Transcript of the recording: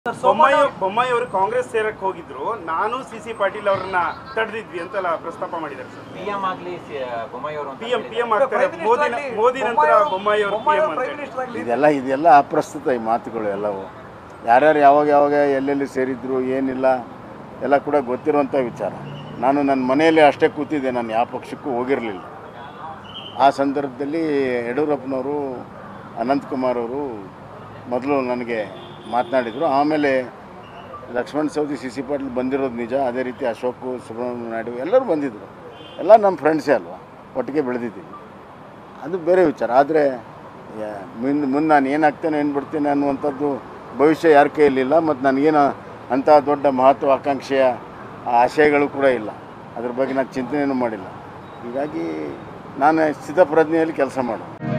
ಬೊಮ್ಮಾಯಿ ಬೊಮ್ಮಾಯಿ ಅವರು ಕಾಂಗ್ರೆಸ್ ಸೇರಕ್ ಹೋಗಿದ್ರು ನಾನು ಸಿ ಸಿ ಪಾಟೀಲ್ ಅವ್ರನ್ನ ತಡೆದಿದ್ವಿ ಅಂತೆಲ್ಲ ಪ್ರಸ್ತಾಪ ಮಾಡಿದ್ದಾರೆ ಸರ್ ಪಿಎಂ ಆಗ್ಲಿ ಸಿ- ಬೊಮ್ಮಾಯಿ ಅವರು ಅಂತ ಪಿ ಎಂ ಪಿ ಎಂ ಆಗ್ತಾರೆ ಮೋದಿ ಮೋದಿ ನಂತರ ಬೊಮ್ಮಾಯಿ ಅವರು ಪಿ ಎಂ ಅಂತ ಹೇಳಿ. ಇದೆಲ್ಲ ಇದೆಲ್ಲ ಅಪ್ರಸ್ತುತ ಈ ಮಾತುಗಳು ಎಲ್ಲವೂ ಯಾರ್ಯಾರು ಯಾವಾಗ ಯಾವಾಗ ಎಲ್ಲೆಲ್ಲಿ ಸೇರಿದ್ರು ಏನಿಲ್ಲ ಎಲ್ಲ ಕೂಡ ಗೊತ್ತಿರುವಂಥ ವಿಚಾರ ನಾನು ನನ್ನ ಮನೆಯಲ್ಲಿ ಅಷ್ಟೇ ಕೂತಿದ್ದೆ ನಾನು ಯಾವ ಪಕ್ಷಕ್ಕೂ ಹೋಗಿರಲಿಲ್ಲ ಆ ಸಂದರ್ಭದಲ್ಲಿ ಯಡಿಯೂರಪ್ಪನವರು ಅನಂತಕುಮಾರ್ ಅವರು ಮೊದಲು ನನಗೆ ಮಾತನಾಡಿದರು ಆಮೇಲೆ ಲಕ್ಷ್ಮಣ್ ಸವದಿ ಸಿ ಸಿ ಪಾಟೀಲ್ ಬಂದಿರೋದು ನಿಜ ಅದೇ ರೀತಿ ಅಶೋಕು ಸುಬ್ರಹ್ಮಣ್ಯ ನಾಯ್ಡು ಎಲ್ಲರೂ ಬಂದಿದ್ದರು ಎಲ್ಲ ನಮ್ಮ ಫ್ರೆಂಡ್ಸೇ ಅಲ್ವಾ ಒಟ್ಟಿಗೆ ಬೆಳೆದಿದ್ದೀವಿ ಅದು ಬೇರೆ ವಿಚಾರ ಆದರೆ ಮುಂದೆ ಮುಂದೆ ನಾನು ಏನಾಗ್ತೇನೆ ಏನು ಬಿಡ್ತೇನೆ ಅನ್ನುವಂಥದ್ದು ಭವಿಷ್ಯ ಯಾರ ಕೈಯಲ್ಲಿಲ್ಲ ಮತ್ತು ನನಗೇನು ಅಂಥ ದೊಡ್ಡ ಮಹತ್ವಾಕಾಂಕ್ಷೆಯ ಆಶಯಗಳು ಕೂಡ ಇಲ್ಲ ಅದ್ರ ಬಗ್ಗೆ ನಾನು ಚಿಂತನೆಯೂ ಮಾಡಿಲ್ಲ ಹೀಗಾಗಿ ನಾನು ಸ್ಥಿತಪ್ರಜ್ಞೆಯಲ್ಲಿ ಕೆಲಸ ಮಾಡೋದು